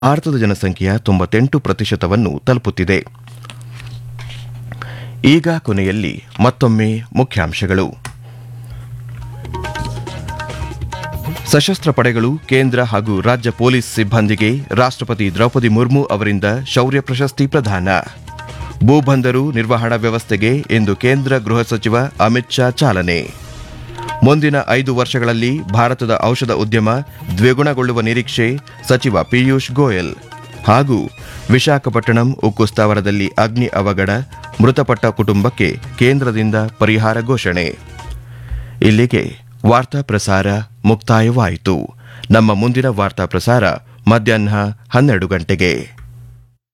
ಭಾರತದ ಜನಸಂಖ್ಯೆಯ ತೊಂಬತ್ತೆಂಟು ಪ್ರತಿಶತವನ್ನು ತಲುಪುತ್ತಿದೆ ಈಗ ಕೊನೆಯಲ್ಲಿ ಮತ್ತೊಮ್ಮೆ ಮುಖ್ಯಾಂಶಗಳು ಸಶಸ್ತ್ರ ಪಡೆಗಳು ಕೇಂದ್ರ ಹಾಗೂ ರಾಜ್ಯ ಪೊಲೀಸ್ ಸಿಬ್ಬಂದಿಗೆ ರಾಷ್ಟ್ರಪತಿ ದ್ರೌಪದಿ ಮುರ್ಮು ಅವರಿಂದ ಶೌರ್ಯ ಪ್ರಶಸ್ತಿ ಪ್ರದಾನ ಭೂಬಂದರು ನಿರ್ವಹಣಾ ವ್ಯವಸ್ಥೆಗೆ ಇಂದು ಕೇಂದ್ರ ಗೃಹ ಸಚಿವ ಅಮಿತ್ ಶಾ ಚಾಲನೆ ಮುಂದಿನ ಐದು ವರ್ಷಗಳಲ್ಲಿ ಭಾರತದ ಔಷಧ ಉದ್ಯಮ ದ್ವಿಗುಣಗೊಳ್ಳುವ ನಿರೀಕ್ಷೆ ಸಚಿವ ಪಿಯೂಷ್ ಗೋಯಲ್ ಹಾಗೂ ವಿಶಾಖಪಟ್ಟಣಂ ಉಕ್ಕು ಸ್ಥಾವರದಲ್ಲಿ ಅಗ್ನಿ ಅವಘಡ ಮೃತಪಟ್ಟ ಕುಟುಂಬಕ್ಕೆ ಕೇಂದ್ರದಿಂದ ಪರಿಹಾರ ಘೋಷಣೆ ಇಲ್ಲಿಗೆ ವಾರ್ತಾ ಪ್ರಸಾರ ಮುಕ್ತಾಯವಾಯಿತು ನಮ್ಮ ಮುಂದಿನ ವಾರ್ತಾ ಪ್ರಸಾರ ಮಧ್ಯಾಹ್ನ ಹನ್ನೆರಡು ಗಂಟೆಗೆ